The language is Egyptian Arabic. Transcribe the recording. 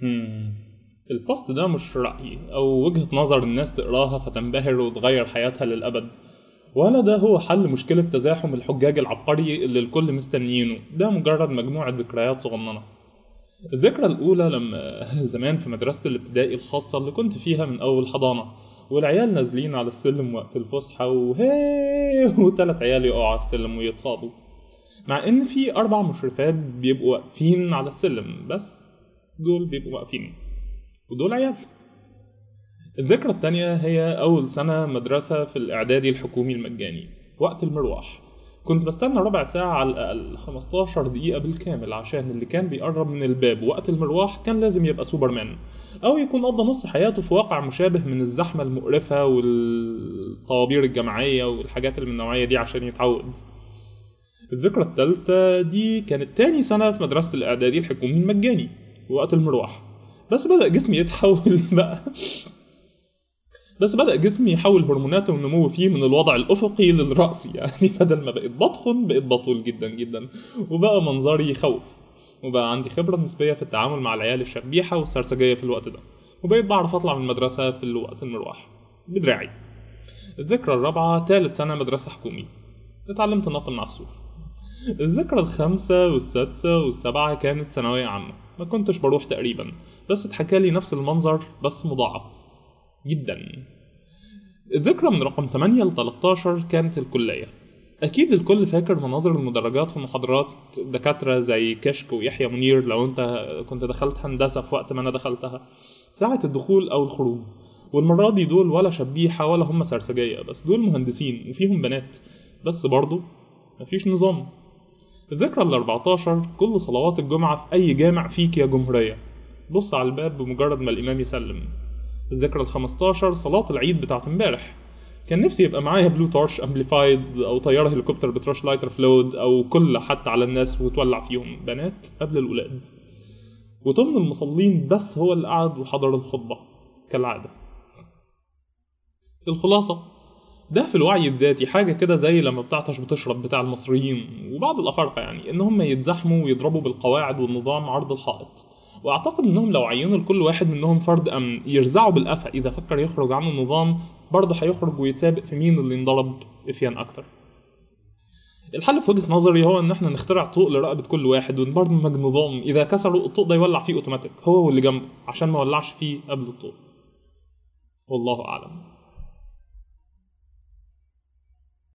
مم. البوست ده مش رأيي أو وجهة نظر الناس تقراها فتنبهر وتغير حياتها للأبد ولا ده هو حل مشكلة تزاحم الحجاج العبقري اللي الكل مستنيينه ده مجرد مجموعة ذكريات صغننة الذكرى الأولى لما زمان في مدرسة الابتدائي الخاصة اللي كنت فيها من أول حضانة والعيال نازلين على السلم وقت الفسحة وهي وتلات عيال يقعوا على السلم ويتصابوا مع إن في أربع مشرفات بيبقوا واقفين على السلم بس دول بيبقوا واقفين ودول عيال الذكرى التانية هي أول سنة مدرسة في الإعدادي الحكومي المجاني وقت المروح كنت بستنى ربع ساعة على الأقل 15 دقيقة بالكامل عشان اللي كان بيقرب من الباب وقت المروح كان لازم يبقى سوبرمان أو يكون قضى نص حياته في واقع مشابه من الزحمة المقرفة والطوابير الجماعية والحاجات اللي من النوعية دي عشان يتعود الذكرى التالتة دي كانت تاني سنة في مدرسة الإعدادي الحكومي المجاني وقت المروح بس بدأ جسمي يتحول بقى بس بدأ جسمي يحول هرمونات النمو فيه من الوضع الأفقي للرأسي يعني بدل ما بقيت بطخن بقيت بطول جدا جدا وبقى منظري يخوف وبقى عندي خبرة نسبية في التعامل مع العيال الشبيحة والسرسجية في الوقت ده وبقيت بعرف أطلع من المدرسة في الوقت المروح بدراعي الذكرى الرابعة تالت سنة مدرسة حكومي اتعلمت النط من على السور الذكرى الخامسة والسادسة والسابعة كانت ثانوية عامة ما كنتش بروح تقريبا بس اتحكى لي نفس المنظر بس مضاعف جدا الذكرى من رقم 8 ل 13 كانت الكلية أكيد الكل فاكر مناظر المدرجات في محاضرات دكاترة زي كشك ويحيى منير لو أنت كنت دخلت هندسة في وقت ما أنا دخلتها ساعة الدخول أو الخروج والمرة دي دول ولا شبيحة ولا هم سرسجية بس دول مهندسين وفيهم بنات بس برضه مفيش نظام الذكرى ال 14 كل صلوات الجمعة في أي جامع فيك يا جمهورية بص على الباب بمجرد ما الإمام يسلم الذكرى ال 15 صلاة العيد بتاعت امبارح كان نفسي يبقى معايا بلو تورش امبليفايد او طياره هليكوبتر بترش لايتر فلود او كل حتى على الناس وتولع فيهم بنات قبل الولاد وضمن المصلين بس هو اللي قعد وحضر الخطبه كالعاده الخلاصه ده في الوعي الذاتي حاجه كده زي لما بتعطش بتشرب بتاع المصريين وبعض الافارقه يعني ان هم يتزاحموا ويضربوا بالقواعد والنظام عرض الحائط واعتقد انهم لو عينوا لكل واحد منهم فرد امن يرزعوا بالقفا اذا فكر يخرج عن النظام برضه هيخرج ويتسابق في مين اللي انضرب افيان اكتر الحل في وجهه نظري هو ان احنا نخترع طوق لرقبه كل واحد ونبرمج نظام اذا كسروا الطوق ده يولع فيه اوتوماتيك هو واللي جنبه عشان ما ولعش فيه قبل الطوق والله اعلم